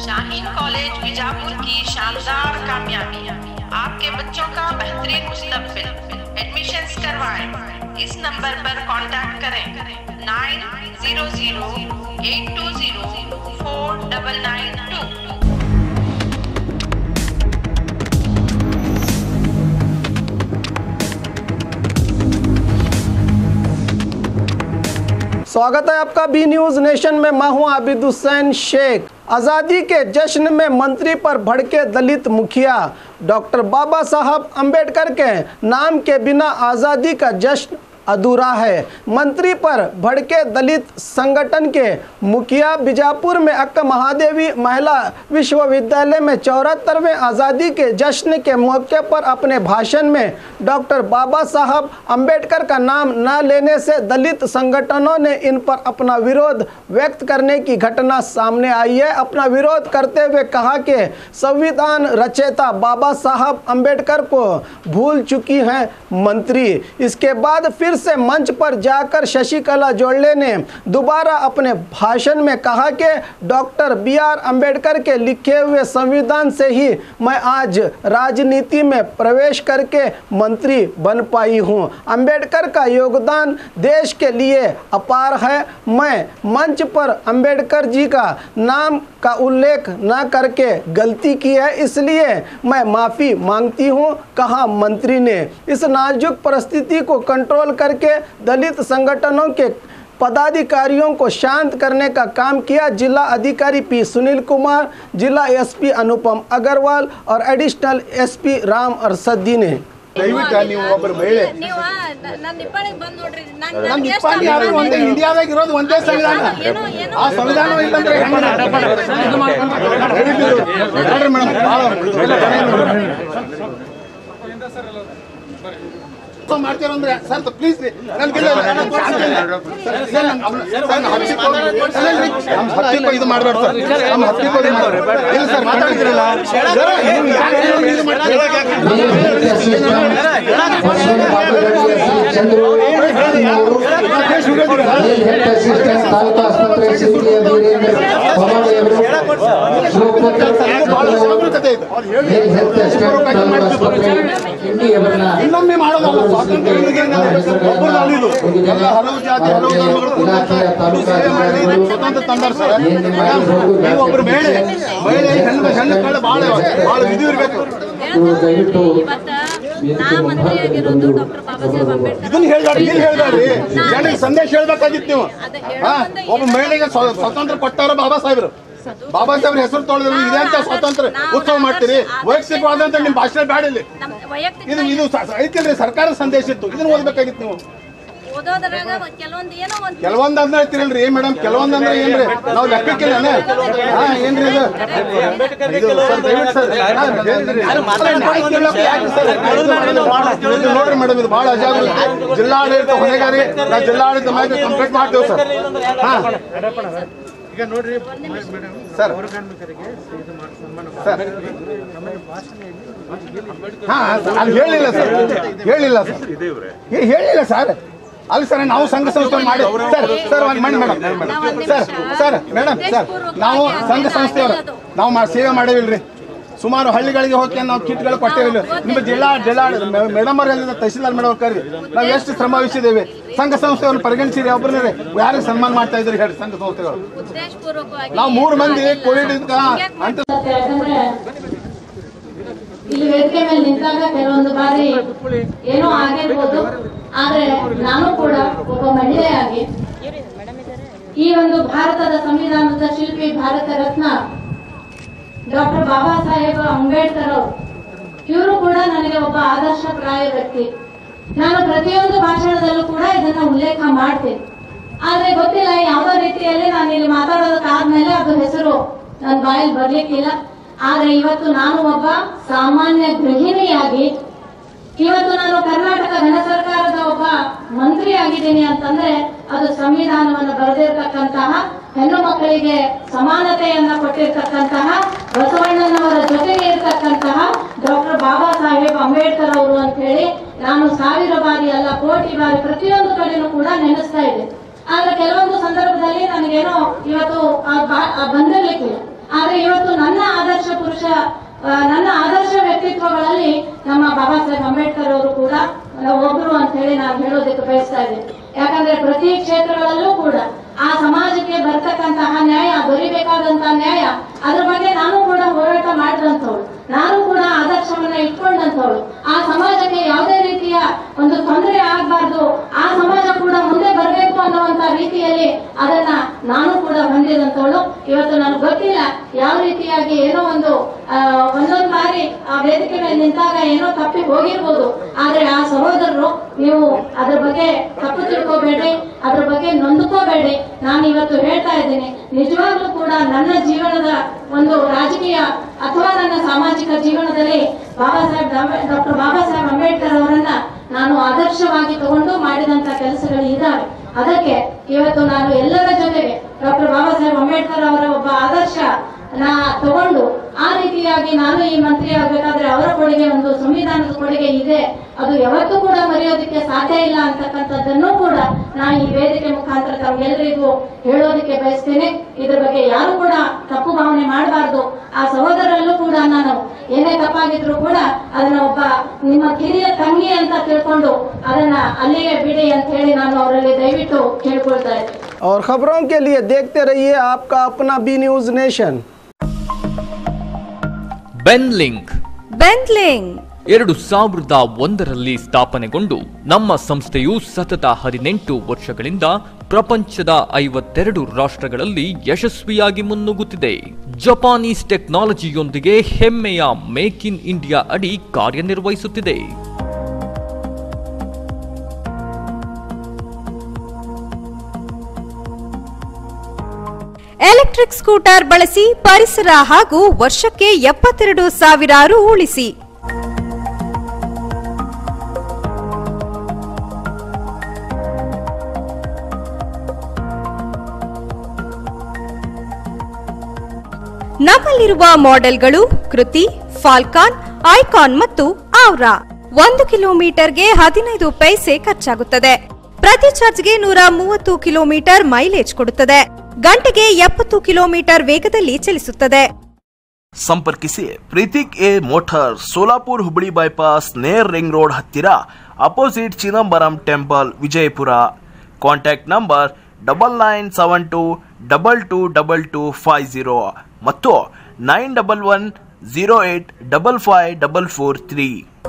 Shaheen college Bijapur की शानदार कामयाबी आपके बच्चों का बेहतरीन मुस्तकबिल एडमिशन करवाएं इस नंबर पर कांटेक्ट करें nine zero zero eight two zero four double nine two स्वागत है आपका बी न्यूज नेशन में मैं हूं आबिद हुसैन शेख आज़ादी के जश्न में मंत्री पर भड़के दलित मुखिया डॉक्टर बाबा साहब अंबेडकर के नाम के बिना आज़ादी का जश्न अधूरा है मंत्री पर भड़के दलित संगठन के मुखिया बीजापुर में अक्का महादेवी महिला विश्वविद्यालय में चौहत्तरवें आज़ादी के जश्न के मौके पर अपने भाषण में डॉक्टर बाबा साहब अंबेडकर का नाम न लेने से दलित संगठनों ने इन पर अपना विरोध व्यक्त करने की घटना सामने आई है अपना विरोध करते हुए कहा कि संविधान रचयिता बाबा साहब अंबेडकर को भूल चुकी हैं मंत्री इसके बाद फिर से मंच पर जाकर शशिकला जोड़ले ने दोबारा अपने भाषण में कहा कि डॉक्टर बी आर अम्बेडकर के लिखे हुए संविधान से ही मैं आज राजनीति में प्रवेश करके मंत्री बन पाई हूं अंबेडकर का योगदान देश के लिए अपार है मैं मंच पर अंबेडकर जी का नाम का उल्लेख न करके गलती की है इसलिए मैं माफ़ी मांगती हूं कहा मंत्री ने इस नाजुक परिस्थिति को कंट्रोल करके दलित संगठनों के पदाधिकारियों को शांत करने का काम किया जिला अधिकारी पी सुनील कुमार जिला एसपी अनुपम अग्रवाल और एडिशनल एसपी राम अरसद्दी ने ದಯವಿಟ್ಟು ನೀವು ಒಬ್ಬರು ಮಹಿಳೆ ನೀವು ನನ್ನ ನಿಪ್ಪಾಣಿಗೆ ಬಂದ್ ನೋಡ್ರಿ ನಂಗ್- ನಮ್ ನಂಗ್ ಎಷ್ಟ್ ನಿಪ್ಪಾಣಿ ಯಾರು ಅಭಿಮಾನ ಒಂದೇ ಇದೆ. ಇಂಡಿಯಾದಾಗ ಇರೋದು ಒಂದೇ ಸಂವಿಧಾನ ಏನೋ ಏನೋ ಆ ಸಂವಿಧಾನ ಇಲ್ಲಂದ್ರೆ ಹೆಂಗ್ ದಯವಿಟ್ಟು ಇದು ನೋಡ್ರಿ ಮೇಡಮ್ ಭಾಳ ಮಾಡ್ತೀರಂದ್ರೆ ಸರ್ ಪ್ಲೀಸ್ ರೀ ನನ್ಗೆ ಇಲ್ಲ, ಇಲ್ಲ, ನನ್ಗೆ ಶಾಂತಿ ಇಲ್ಲ. ಸರ್, ಇಲ್ಲ, ನನ್ಗೆ ಅವ್ನ- ಸರ್, ನಮ್ಮ ಹತ್ತಿಕ್ಕೋ- ಇಲ್ಲ, ಇಲ್ಲ, ಇಲ್ಲ, ನಮ್ಮ ಹತ್ತಿಕ್ಕೋ ಇದು ಮಾಡ್ಬೇಡ ಸರ್ ನಮ್ಮ ಹತ್ತಿಕ್ಕೋ ಇದು ಮಾಡ್ಬೇಡ. ಇಲ್ಲ ಸರ್ ಮಾತಾಡ್ತಿರಲ್ಲ ನೀವು ಯಾಕೆ ಇದು ಮಾಡ್ತೀರಿ? ಹೆಲ್ತ್ ಅಸಿಸ್ಟೆಂಟ್ ತಾಲೂಕು ಆಸ್ಪತ್ರೆ ಸಿಂಧಿಯ ವೀರೇಂದ್ರ ಪವಾಡಿಯವರು ಭಾಳ ಜಾಗರೂಕತೆ ಇದೆ ಅವ್ರು ಹೇಳಿ ಮೇಲ್ ಹೆಲ್ತ್ ಅಸಿಸ್ಟೆಂಟ್ ತಾಲೂಕು ಆಸ್ಪತ್ರೆ ಇಂಡಿಯವರನ್ನ ಇನ್ನೊಮ್ಮೆ ಮಾಡೋದಲ್ಲ ಸ್ವಾತಂತ್ರ್ಯ ಯುದ್ಧ ಒಬ್ಬರು ಅಲ್ಲಿದು ಎಲ್ಲ ಹಲವು ಜಾತಿ ಹಲವು ಧರ್ಮಗಳು ಇಲಾಖೆಯ ತಾಲೂಕು ಸೇವೆ ಮಾಡಿ ಅಧಿಕಾರಿಗಳು ಸ್ವತಂತ್ರ ತಂದಾರ ಸರ್ ಏನ್ ನಿಮ್ಮ ಮನೆಗೆ ಹೋಗುದು ನೀವು ಒಬ್ರು ಮಹಿಳೆ ಮಹಿಳೆ ಹೆಣ್ಣು ಹೆಣ್ಣು ಕಳೆ ಭಾಳ ಭಾಳ ವಿಧಿ ಇರಬೇಕು ಇವರು ದಯವಿಟ್ಟು ಇವತ್ತ ನಾ ಮಂತ್ರಿ ಆಗಿರೋದು ಡಾಕ್ಟರ್ ಬಾಬಾ ಸಾಹೇಬ್ ಅಂಬೇಡ್ಕರ್ ಇದನ್ನ ಹೇಳ್ಬೇಡಿ ಇಲ್ಲಿ ಹೇಳ್ಬೇಡ್ರಿ ಜನರಿಗೆ ಸಂದೇಶ ಹೇಳ್ಬೇಕಾಗಿತ್ತು ನೀವು ಅದೇ ಹಾ ಹೇಳೋದಂದ್ರೆ ಒಬ್ಬ ಮಹಿಳೆಗೆ ಸ್ವ- ಸ್ವಾತಂತ್ರ್ಯ ಕೊಟ್ಟಾರ ಬಾಬಾ ಸಾಹೇಬ್ರು ಬಾಬಾ ಸಾಹೇಬ್ರ ಹೆಸರು ತೊಳೆದ್ರು ಇದೇ ಅಂತ ಸ್ವಾತಂತ್ರ್ಯ ಉತ್ಸವ ಮಾಡ್ತೀರಿ ವೈಯಕ್ತಿಕವಾದಂತ ನಿಮ್ ಭಾಷಣ ಬೇಡ ಇಲ್ಲಿ ನಮ್ ವೈಯಕ್ತಿಕ ಇದು ಇದು ಸ- ಐತಿಲ್ರಿ ಸರ್ಕಾರ ಸಂದೇಶ ಇತ್ತು ಇದನ್ನ ಓದ್ಬೇಕಾಗಿತ್ತು ನೀವು ಓದೋದ್ರಾಗ ಕೆಲವೊಂದು ಏನೋ ಒಂದು ಕೆಲವೊಂದ್ ಅಂದ್ರೆ ಹೇಳ್ತಿರಲ್ರಿ ಮೇಡಮ್ ಕೆಲವೊಂದ್ ಅಂದ್ರೆ ಏನ್ರಿ ನಾವು ಲೆಕ್ಕಕ್ಕಿಲ್ಲ ಹಾ ಏನ್ರಿ ಇದು ಇದು ಸರ್, ದಯವಿಟ್ಟು ಸರ್, ಹಾ, ಹೇಳ್ರಿ. ಅಲ್ಲ, ನ್ಯಾಯ ಕೇಳೋಕೆ ಯಾಕೆ ಸರ್? ಇದು ನೋಡ್ರಿ ಮೇಡಮ್ ಇದು ಬಹಳ ಅಜಾಗ್ರತೆ ಜಿಲ್ಲಾಡಳಿತ ಹೊಣೆಗಾರಿ ನಾವು ಜಿಲ್ಲಾಡಳಿತ ಮೇಲೆ ಕಂಪ್ಲೇಂಟ್ ಮಾಡ್ತೇವೆ ಸರ್ ಹಾ ಸರ್ ಸರ್ ಹಾ ಸರ್, ಅಲ್ಲಿ ಹೇಳಿಲ್ಲ ಸರ್ ಹೇಳಿಲ್ಲ ಸರ್ ಏ, ಹೇಳಿಲ್ಲ ಸರ್ ಅಲ್ಲಿ ಸರ್ ನಾವು ಸಂಘ ಸಂಸ್ಥೆ ಮಾಡಿ ಸರ್ ಸರ್ ಒಂದು ಮಾಡಿ madam sir sir madam sir ನಾವು ಸಂಘ ಸಂಸ್ಥೆಯವರು ನಾವು ಮಾ ಸೇವೆ ಮಾಡೇವಿಲ್ರಿ ಸುಮಾರು ಹಳ್ಳಿಗಳಿಗೆ ಹೋಗಿ ನಾವು ಕಿಟ್ಗಳು ಕೊಟ್ಟೇವಿಲ್ಲ ನಿಮ್ಮ ಜಿಲ್ಲಾ ಜಿಲ್ಲಾ ಮೇಡಮ್ ಅವರೆಲ್ಲ ತಹಸೀಲ್ದಾರ್ ಮೇಡಮ್ ಕರ್ರಿ ನಾವು ಎಷ್ಟು ಶ್ರಮ ವಹಿಸಿದ್ದೇವೆ ಸಂಘ ಸಂಸ್ಥೆಯವ್ರನ್ನ ಪರಿಗಣಿಸಿರಿ ಒಬ್ಬರೇ ಯಾರಿಗೆ ಸನ್ಮಾನ ಮಾಡ್ತಾ ಇದ್ರಿ ಹೇಳಿ ಸಂಘ ಸಂಸ್ಥೆಗಳು ಉದ್ದೇಶಪೂರ್ವಕವಾಗಿ ನಾವು ಮೂರು ಮಂದಿ ಕೋವಿಡ್ ಅಂತ ಯಾಕಂದ್ರೆ ಇಲ್ಲಿ ವೇದಿಕೆ ಮೇಲೆ ನಿಂತಾಗ ಕೆಲವೊಂದು ಬಾರಿ ಏನೋ ಆಗಿರ್ಬೋದು ಆದ್ರೆ ನಾನು ಕೂಡ ಒಬ್ಬ ಮಹಿಳೆಯಾಗಿ ಈ ಒಂದು ಭಾರತದ ಸಂವಿಧಾನದ ಶಿಲ್ಪಿ ಭಾರತ ರತ್ನ ಡಾಕ್ಟರ್ ಬಾಬಾ ಸಾಹೇಬ್ ಅಂಬೇಡ್ಕರ್ ಅವರು ಇವರು ಕೂಡ ನನಗೆ ಒಬ್ಬ ಆದರ್ಶಪ್ರಾಯ ವ್ಯಕ್ತಿ ನಾನು ಪ್ರತಿಯೊಂದು ಭಾಷಣದಲ್ಲೂ ಕೂಡ ಇದನ್ನ ಉಲ್ಲೇಖ ಮಾಡ್ತೇನೆ ಆದ್ರೆ ಗೊತ್ತಿಲ್ಲ ಯಾವ್ದೋ ರೀತಿಯಲ್ಲಿ ನಾನು ಇಲ್ಲಿ ಮಾತಾಡೋದಕ್ಕಾದ್ಮೇಲೆ ಅದು ಹೆಸರು ನನ್ನ ಬಾಯಲ್ಲಿ ಬರ್ಲಿಕ್ಕಿಲ್ಲ ಆದ್ರೆ ಇವತ್ತು ನಾನು ಒಬ್ಬ ಸಾಮಾನ್ಯ ಗೃಹಿಣಿಯಾಗಿ ಇವತ್ತು ನಾನು ಕರ್ನಾಟಕ ಘನ ಸರ್ಕಾರದ ಒಬ್ಬ ಮಂತ್ರಿ ಆಗಿದ್ದೀನಿ ಅಂತಂದ್ರೆ ಅದು ಸಂವಿಧಾನವನ್ನು ಬರೆದಿರ್ತಕ್ಕಂತಹ ಹೆಣ್ಣು ಮಕ್ಕಳಿಗೆ ಸಮಾನತೆಯನ್ನ ಕೊಟ್ಟಿರ್ತಕ್ಕಂತಹ ಬಸವಣ್ಣನವರ ಜೊತೆಗೆ ಇರ್ತಕ್ಕಂತಹ ಡಾಕ್ಟರ್ ಬಾಬಾ ಸಾಹೇಬ್ ಅಂಬೇಡ್ಕರ್ ಅವರು ಅಂತ ಹೇಳಿ ನಾನು ಸಾವಿರ ಬಾರಿ ಅಲ್ಲ ಕೋಟಿ ಬಾರಿ ಪ್ರತಿಯೊಂದು ಕಡೆನೂ ಕೂಡ ನೆನೆಸ್ತಾ ಇದ್ದೆ ಆದ್ರೆ ಕೆಲವೊಂದು ಸಂದರ್ಭದಲ್ಲಿ ನನಗೇನೋ ಇವತ್ತು ಆ ಬಾ- ಆ ಬಂದಿರ್ಲಿಕ್ಕಿಲ್ಲ ಆದ್ರೆ ಇವತ್ತು ಆ, ನನ್ನ ಆದರ್ಶ ವ್ಯಕ್ತಿತ್ವಗಳಲ್ಲಿ ನಮ್ಮ ಬಾಬಾ ಸಾಹೇಬ್ ಅಂಬೇಡ್ಕರ್ ಅವರು ಕೂಡ ಆ, ಒಬ್ರು ಅಂತ ಹೇಳಿ ನಾನು ಹೇಳೋದಕ್ಕೆ ಬಯಸ್ತಾ ಇದ್ದೀನಿ ಯಾಕಂದ್ರೆ ಪ್ರತಿ ಕ್ಷೇತ್ರಗಳಲ್ಲೂ ಕೂಡ ಆ ಸಮಾಜಕ್ಕೆ ಬರ್ತಕ್ಕಂತಹ ನ್ಯಾಯ ದೊರಿಬೇಕಾದಂತಹ ನ್ಯಾಯ ಅದ್ರ ಬಗ್ಗೆ ನಾನು ಕೂಡ ಹೋರಾಟ ಮಾಡಿದಂಥವಳು ನಾನು ಕೂಡ ಆದರ್ಶವನ್ನ ಇಟ್ಕೊಂಡಂಥವಳು ಆ ಸಮಾಜಕ್ಕೆ ಯಾವುದೇ ರೀತಿಯ ಒಂದು ತೊಂದರೆ ಆಗಬಾರ್ದು ಆ ಸಮಾಜ ಕೂಡ ಮುಂದೆ ಬರಬೇಕು ಅನ್ನುವಂತ ರೀತಿಯಲ್ಲಿ ಅದನ್ನ ನಾನು ಕೂಡ ಹೊಂದಿದಂಥವಳು ಇವತ್ತು ನನಗೆ ಗೊತ್ತಿಲ್ಲ ಯಾವ ರೀತಿಯಾಗಿ ಏನೋ ಒಂದು ಆ, ಒಂದೊಂದು ಬಾರಿ ಆ ವೇದಿಕೆ ಮೇಲೆ ನಿಂತಾಗ ಏನೋ ತಪ್ಪಿ ಹೋಗಿರ್ಬೋದು ಆದ್ರೆ ಆ ಸಹೋದರರು ನೀವು ಅದ್ರ ಬಗ್ಗೆ ತಪ್ಪು ತಿಳ್ಕೋಬೇಡಿ ಅದ್ರ ಬಗ್ಗೆ ನೊಂದ್ಕೋಬೇಡಿ ನಾನು ಇವತ್ತು ಹೇಳ್ತಾ ಇದ್ದೀನಿ ನಿಜವಾಗ್ಲೂ ಕೂಡ ನನ್ನ ಜೀವನದ ಒಂದು ರಾಜಕೀಯ ಅಥವಾ ನನ್ನ ಸಾಮಾಜಿಕ ಜೀವನದಲ್ಲಿ ಬಾಬಾ ಸಾಹೇಬ್ ಡಾಕ್ಟರ್ ಬಾಬಾ ಸಾಹೇಬ್ ಅಂಬೇಡ್ಕರ್ ಅವರನ್ನ ನಾನು ಆದರ್ಶವಾಗಿ ತಗೊಂಡು ಮಾಡಿದಂತ ಕೆಲಸಗಳು ಇದ್ದಾವೆ ಅದಕ್ಕೆ ಇವತ್ತು ನಾನು ಎಲ್ಲರ ಜೊತೆಗೆ ಡಾಕ್ಟರ್ ಬಾಬಾ ಸಾಹೇಬ್ ಅಂಬೇಡ್ಕರ್ ಅವರ ಒಬ್ಬ ಆದರ್ಶ ನಾ ತಗೊಂಡು ಆ ರೀತಿಯಾಗಿ ನಾನು ಈ ಮಂತ್ರಿ ಆಗ್ಬೇಕಾದ್ರೆ ಅವರ ಕೊಡುಗೆ ಒಂದು ಸಂವಿಧಾನದ ಕೊಡುಗೆ ಇದೆ ಅದು ಯಾವತ್ತೂ ಕೂಡ ಮರೆಯೋದಕ್ಕೆ ಸಾಧ್ಯ ಇಲ್ಲ ಅಂತಕ್ಕಂಥದ್ದನ್ನು ಕೂಡ ನಾ ಈ ವೇದಿಕೆ ಮುಖಾಂತರ ತಮ್ಗೆಲ್ಲರಿಗೂ ಹೇಳೋದಕ್ಕೆ ಬಯಸ್ತೇನೆ ಇದ್ರ ಬಗ್ಗೆ ಯಾರು ಕೂಡ ತಪ್ಪು ಭಾವನೆ ಮಾಡಬಾರ್ದು ಆ ಸಹೋದರಲ್ಲೂ ಕೂಡ ನಾನು ಏನೇ ತಪ್ಪಾಗಿದ್ರು ಕೂಡ ಅದನ್ನ ಒಬ್ಬ ನಿಮ್ಮ ಕಿರಿಯ ತಂಗಿ ಅಂತ ತಿಳ್ಕೊಂಡು ಅದನ್ನ ಅಲ್ಲಿಗೆ ಬಿಡಿ ಅಂತ ಹೇಳಿ ನಾನು ಅವರಲ್ಲಿ ದಯವಿಟ್ಟು ಕೇಳ್ಕೊಳ್ತಾ ಇದ್ದೀನಿ और खबरों के लिए देखते रहिए आपका अपना बी न्यूज़ नेशन ಬೆನ್ಲಿಂಕ್ ಬೆಂಗ್ಲಿಂಗ್ ಎರಡು ಸಾವಿರದ ಒಂದರಲ್ಲಿ ಸ್ಥಾಪನೆಗೊಂಡು ನಮ್ಮ ಸಂಸ್ಥೆಯು ಸತತ ಹದಿನೆಂಟು ವರ್ಷಗಳಿಂದ ಪ್ರಪಂಚದ ಐವತ್ತೆರಡು ರಾಷ್ಟ್ರಗಳಲ್ಲಿ ಯಶಸ್ವಿಯಾಗಿ ಮುನ್ನುಗ್ಗುತ್ತಿದೆ ಜಪಾನೀಸ್ ಟೆಕ್ನಾಲಜಿಯೊಂದಿಗೆ ಹೆಮ್ಮೆಯ ಮೇಕ್ ಇನ್ ಇಂಡಿಯಾ ಅಡಿ ಕಾರ್ಯನಿರ್ವಹಿಸುತ್ತಿದೆ ಎಲೆಕ್ಟ್ರಿಕ್ ಸ್ಕೂಟರ್ ಬಳಸಿ ಪರಿಸರ ಹಾಗೂ ವರ್ಷಕ್ಕೆ ಎಪ್ಪತ್ತೆರಡು ಸಾವಿರ ರು ಉಳಿಸಿ ನಮ್ಮಲ್ಲಿರುವ ಮಾಡೆಲ್ಗಳು ಕೃತಿ ಫಾಲ್ಕಾನ್ ಐಕಾನ್ ಮತ್ತು ಔರಾ ಒಂದು ಕಿಲೋಮೀಟರ್ಗೆ ಹದಿನೈದು ಪೈಸೆ ಖರ್ಚಾಗುತ್ತದೆ ಪ್ರತಿ ಚಾರ್ಜ್ಗೆ ನೂರ ಮೂವತ್ತು ಕಿಲೋಮೀಟರ್ ಮೈಲೇಜ್ ಕೊಡುತ್ತದೆ ಗಂಟೆಗೆ ಎಪ್ಪತ್ತು ಕಿಲೋಮೀಟರ್ ವೇಗದಲ್ಲಿ ಚಲಿಸುತ್ತದೆ ಸಂಪರ್ಕಿಸಿ ಪ್ರೀತಿಕ್ ಎ motor Solapur Hubballi bypass near ring road ಹತ್ತಿರ opposite Chidambaram temple Vijayapura contact number double nine seven two double two double two five zero ಮತ್ತು nine double one zero eight double five double four three